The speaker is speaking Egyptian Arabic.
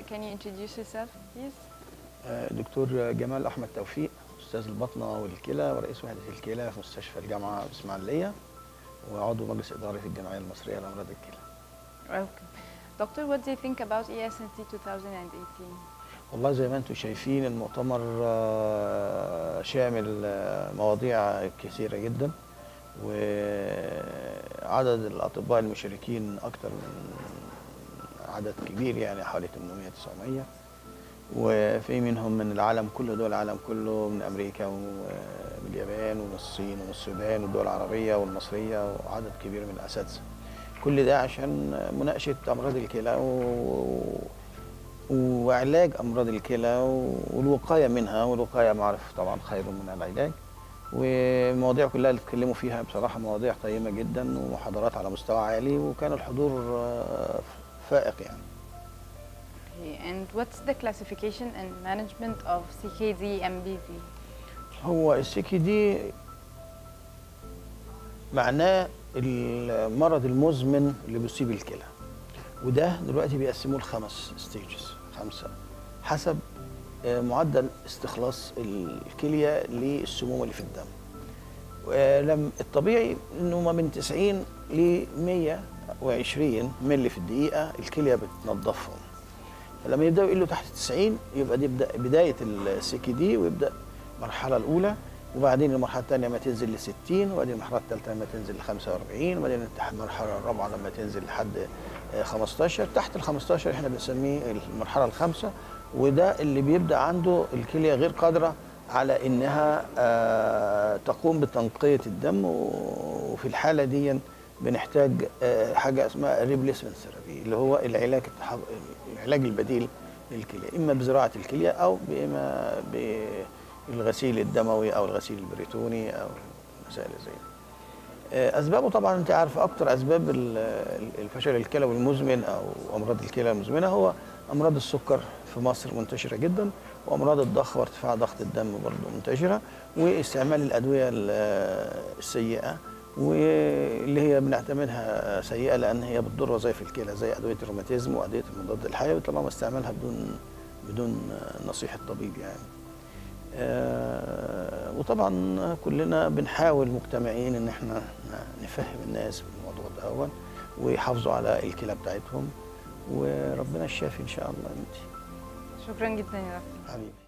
can you introduce yourself, please? دكتور جمال احمد توفيق استاذ البطنه والكلى ورئيس وحده الكلى في مستشفى الجامعه باسماعيليه وعضو مجلس اداره الجمعيه المصريه لامراض الكلى. Okay. Doctor, what do you think about ESNT 2018? والله زي ما انتم شايفين المؤتمر آه، شامل آه، مواضيع كثيره جدا وعدد الاطباء المشاركين اكثر من عدد كبير يعني حوالي 800 900 وفي منهم من العالم كله دول العالم كله من امريكا ومن اليابان ومن الصين ومن السودان والدول العربيه والمصريه وعدد كبير من الاساتذه كل ده عشان مناقشه امراض الكلى و... وعلاج امراض الكلى والوقايه منها والوقايه معروف طبعا خير من العلاج والمواضيع كلها اللي اتكلموا فيها بصراحه مواضيع قيمه جدا ومحاضرات على مستوى عالي وكان الحضور آه، فائق يعني Okay. And what's the classification and management of CKD MBV? هو السكي دي معناه المرض المزمن اللي بيصيب الكلى وده دلوقتي بيقسموه لخمس ستيجز خمسه حسب آه، معدل استخلاص الكليه للسموم اللي في الدم ولم الطبيعي انه ما من 90 ل 120 مللي في الدقيقه الكليه بتنظفهم فلما يبداوا يقلوا تحت 90 يبقى دي بدا بدايه السكي دي ويبدا المرحله الاولى وبعدين المرحله الثانيه لما تنزل ل 60 وبعدين المرحله الثالثه لما تنزل ل 45 وبعدين المرحله الرابعه لما تنزل لحد آه، 15 تحت ال 15 احنا بنسميه المرحله الخامسه وده اللي بيبدا عنده الكليه غير قادره على انها آه، تقوم بتنقيه الدم و- وفي الحاله دي بنحتاج آه، حاجه اسمها ريبليسمنت ثيرابي اللي هو العلاج التحف... العلاج البديل للكليه اما بزراعه الكليه او باما بالغسيل الدموي او الغسيل البريتوني او مسائل زي دي. آه، اسبابه طبعا انت عارف اكتر اسباب ال- الفشل الكلوي المزمن او امراض الكلى المزمنه هو امراض السكر في مصر منتشره جدا وامراض الضغط وارتفاع ضغط الدم برضه منتشره واستعمال الادويه ال- السيئه واللي هي بنعتبرها سيئه لان هي بتضر وظائف الكلى زي ادويه الروماتيزم وادويه المضاد الحيوي طالما استعمالها بدون بدون نصيحه طبيب يعني. آه، وطبعا كلنا بنحاول مجتمعين ان احنا نفهم الناس بالموضوع ده أول ويحافظوا على الكلى بتاعتهم وربنا الشافي ان شاء الله يا بنتي شكرا جدا يا دكتور. حبيبي